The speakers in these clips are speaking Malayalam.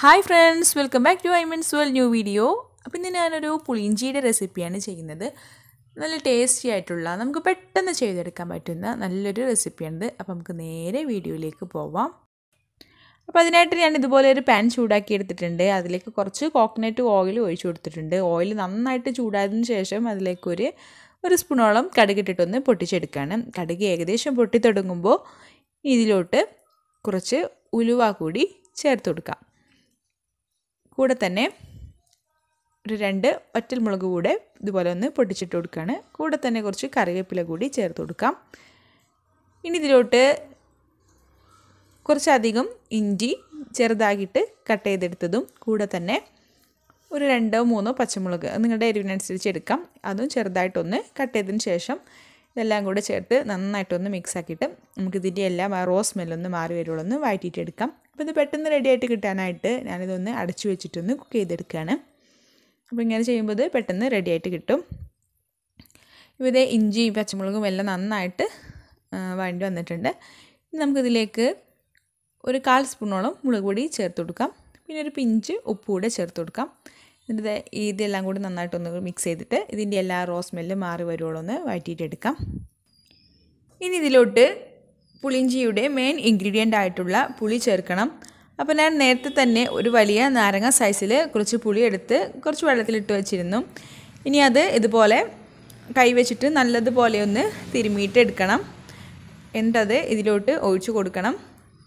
hi friends welcome back to I means well new video അപ്പം ഇന്ന് ഞാനൊരു പുളിഞ്ചിയുടെ റെസിപ്പിയാണ് ചെയ്യുന്നത് നല്ല ടേസ്റ്റി ആയിട്ടുള്ള നമുക്ക് പെട്ടെന്ന് ചെയ്തെടുക്കാൻ പറ്റുന്ന നല്ലൊരു റെസിപ്പിയാണിത് അപ്പോൾ നമുക്ക് നേരെ വീഡിയോയിലേക്ക് പോവാം അപ്പോൾ അതിനായിട്ട് ഞാൻ ഇതുപോലെ ഒരു പാൻ ചൂടാക്കി എടുത്തിട്ടുണ്ട് അതിലേക്ക് കുറച്ച് കോക്കനട്ട് ഓയിൽ ഒഴിച്ചു കൊടുത്തിട്ടുണ്ട് ഓയിൽ നന്നായിട്ട് ചൂടായതിനു ശേഷം അതിലേക്ക് ഒരു ഒരു സ്പൂണോളം കടുകിട്ടിട്ടൊന്ന് പൊട്ടിച്ചെടുക്കുകയാണ് കടുക് ഏകദേശം പൊട്ടി തുടങ്ങുമ്പോൾ ഇതിലോട്ട് കുറച്ച് ഉലുവ കൂടി ചേർത്ത് കൊടുക്കാം കൂടെ തന്നെ ഒരു രണ്ട് വറ്റൽമുളക് കൂടെ ഇതുപോലെ ഒന്ന് പൊട്ടിച്ചിട്ട് കൊടുക്കുകയാണ് കൂടെ തന്നെ കുറച്ച് കറിവേപ്പില കൂടി ചേർത്ത് കൊടുക്കാം ഇനി ഇതിലോട്ട് കുറച്ചധികം ഇഞ്ചി ചെറുതാക്കിയിട്ട് കട്ട് ചെയ്തെടുത്തതും കൂടെ തന്നെ ഒരു രണ്ടോ മൂന്നോ പച്ചമുളക് നിങ്ങളുടെ എരിവിനനുസരിച്ച് എടുക്കാം അതും ചെറുതായിട്ടൊന്ന് കട്ട് ചെയ്തതിന് ശേഷം ഇതെല്ലാം കൂടെ ചേർത്ത് നന്നായിട്ടൊന്ന് മിക്സ് ആക്കിയിട്ട് നമുക്ക് ഇതിൻ്റെ എല്ലാം ആ റോസ് സ്മെല്ലൊന്ന് മാറി വരുള്ളൂ ഒന്ന് വഴറ്റിയിട്ട് എടുക്കാം അപ്പോൾ ഇത് പെട്ടെന്ന് റെഡി ആയിട്ട് കിട്ടാനായിട്ട് ഞാനിതൊന്ന് അടച്ചു വെച്ചിട്ടൊന്ന് കുക്ക് ചെയ്തെടുക്കുകയാണ് അപ്പോൾ ഇങ്ങനെ ചെയ്യുമ്പോൾ ഇത് പെട്ടെന്ന് റെഡി ആയിട്ട് കിട്ടും ഇപ്പോൾ ഇതേ ഇഞ്ചിയും പച്ചമുളകും എല്ലാം നന്നായിട്ട് വഴണ്ടി വന്നിട്ടുണ്ട് ഇനി നമുക്കിതിലേക്ക് ഒരു കാൽ സ്പൂണോളം മുളക് പൊടി ചേർത്ത് കൊടുക്കാം പിന്നെ ഒരു പിഞ്ച് ഉപ്പ് കൂടെ ചേർത്ത് കൊടുക്കാം എന്നിട്ട് ഇതെല്ലാം കൂടി നന്നായിട്ടൊന്ന് മിക്സ് ചെയ്തിട്ട് ഇതിൻ്റെ എല്ലാ റോസ് സ്മെല്ല് മാറി വരുവോളം ഒന്ന് വഴറ്റിയിട്ടെടുക്കാം ഇനി ഇതിലോട്ട് പുളിഞ്ചിയുടെ മെയിൻ ഇൻഗ്രീഡിയൻ്റ് ആയിട്ടുള്ള പുളി ചേർക്കണം അപ്പോൾ ഞാൻ നേരത്തെ തന്നെ ഒരു വലിയ നാരങ്ങ സൈസിൽ കുറച്ച് പുളി എടുത്ത് കുറച്ച് വെള്ളത്തിലിട്ട് വെച്ചിരുന്നു ഇനി അത് ഇതുപോലെ കൈ വെച്ചിട്ട് നല്ലതുപോലെ ഒന്ന് തിരുമിയിട്ട് എടുക്കണം എന്നിട്ടത് ഇതിലോട്ട് ഒഴിച്ചു കൊടുക്കണം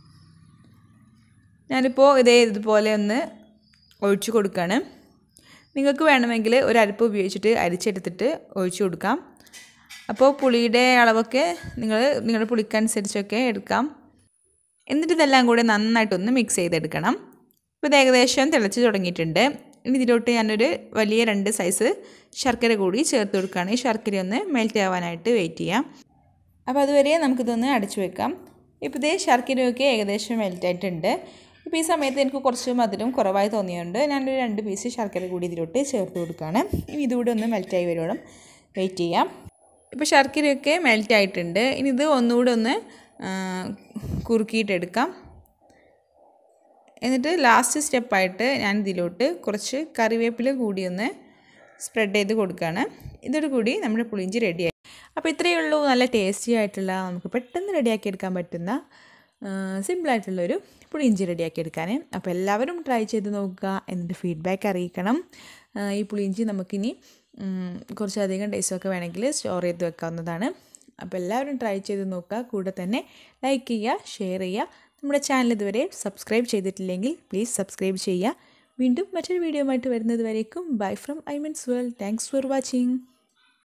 ഞാനിപ്പോൾ ഇതേ ഇതുപോലെ ഒന്ന് ഒഴിച്ചു കൊടുക്കുകയാണ് നിങ്ങൾക്ക് വേണമെങ്കിൽ ഒരു അരിപ്പ് ഉപയോഗിച്ചിട്ട് അരിച്ചെടുത്തിട്ട് ഒഴിച്ചു കൊടുക്കാം അപ്പോൾ പുളിയുടെ അളവൊക്കെ നിങ്ങൾ നിങ്ങളുടെ പുളിക്കനുസരിച്ചൊക്കെ എടുക്കാം എന്നിട്ട് ഇതെല്ലാം കൂടെ നന്നായിട്ടൊന്ന് മിക്സ് ചെയ്തെടുക്കണം ഇപ്പോൾ ഇത് ഏകദേശം തിളച്ച് തുടങ്ങിയിട്ടുണ്ട് ഇനി ഇതിലോട്ട് ഞാനൊരു വലിയ രണ്ട് സൈസ് ശർക്കര കൂടി ചേർത്ത് കൊടുക്കുകയാണ് ഈ ശർക്കര ഒന്ന് മെൽറ്റ് ആവാനായിട്ട് വെയിറ്റ് ചെയ്യാം അപ്പോൾ അതുവരെ നമുക്കിതൊന്ന് അടച്ചു വെക്കാം ഇപ്പോൾ ഇതേ ശർക്കരയൊക്കെ ഏകദേശം മെൽറ്റായിട്ടുണ്ട് ഇപ്പോൾ ഈ സമയത്ത് എനിക്ക് കുറച്ച് മധുരം കുറവായി തോന്നിയുണ്ട് ഞാനൊരു രണ്ട് പീസ് ശർക്കര കൂടി ഇതിലോട്ട് ചേർത്ത് കൊടുക്കുകയാണ് ഇനി ഇതുകൂടെ ഒന്ന് മെൽറ്റായി വരുവോളം വെയിറ്റ് ചെയ്യാം ഇപ്പോൾ ശർക്കരയൊക്കെ മെൽറ്റ് ആയിട്ടുണ്ട് ഇനി ഇത് ഒന്നുകൂടെ ഒന്ന് കുറുക്കിയിട്ടെടുക്കാം എന്നിട്ട് ലാസ്റ്റ് സ്റ്റെപ്പായിട്ട് ഞാൻ ഇതിലോട്ട് കുറച്ച് കറിവേപ്പില കൂടി ഒന്ന് സ്പ്രെഡ് ചെയ്ത് കൊടുക്കുകയാണ് ഇതോട് കൂടി നമ്മുടെ പുളിഞ്ചി റെഡിയായി അപ്പോൾ ഇത്രയേ ഉള്ളൂ നല്ല ടേസ്റ്റി ആയിട്ടുള്ള നമുക്ക് പെട്ടെന്ന് റെഡിയാക്കി എടുക്കാൻ പറ്റുന്ന സിമ്പിളായിട്ടുള്ളൊരു പുളിയിഞ്ചി റെഡിയാക്കി എടുക്കാൻ അപ്പോൾ എല്ലാവരും ട്രൈ ചെയ്ത് നോക്കുക എന്നിട്ട് ഫീഡ്ബാക്ക് അറിയിക്കണം ഈ പുളിയിഞ്ചി നമുക്കിനി കുറച്ചധികം ഡേയ്സൊക്കെ വേണമെങ്കിൽ സ്റ്റോർ ചെയ്ത് വെക്കാവുന്നതാണ് അപ്പോൾ എല്ലാവരും ട്രൈ ചെയ്ത് നോക്കുക കൂടെ തന്നെ ലൈക്ക് ചെയ്യുക ഷെയർ ചെയ്യുക നമ്മുടെ ചാനൽ ഇതുവരെ സബ്സ്ക്രൈബ് ചെയ്തിട്ടില്ലെങ്കിൽ പ്ലീസ് സബ്സ്ക്രൈബ് ചെയ്യുക വീണ്ടും മറ്റൊരു വീഡിയോ ആയിട്ട് വരുന്നത് വരേക്കും bye from I means well thanks for watching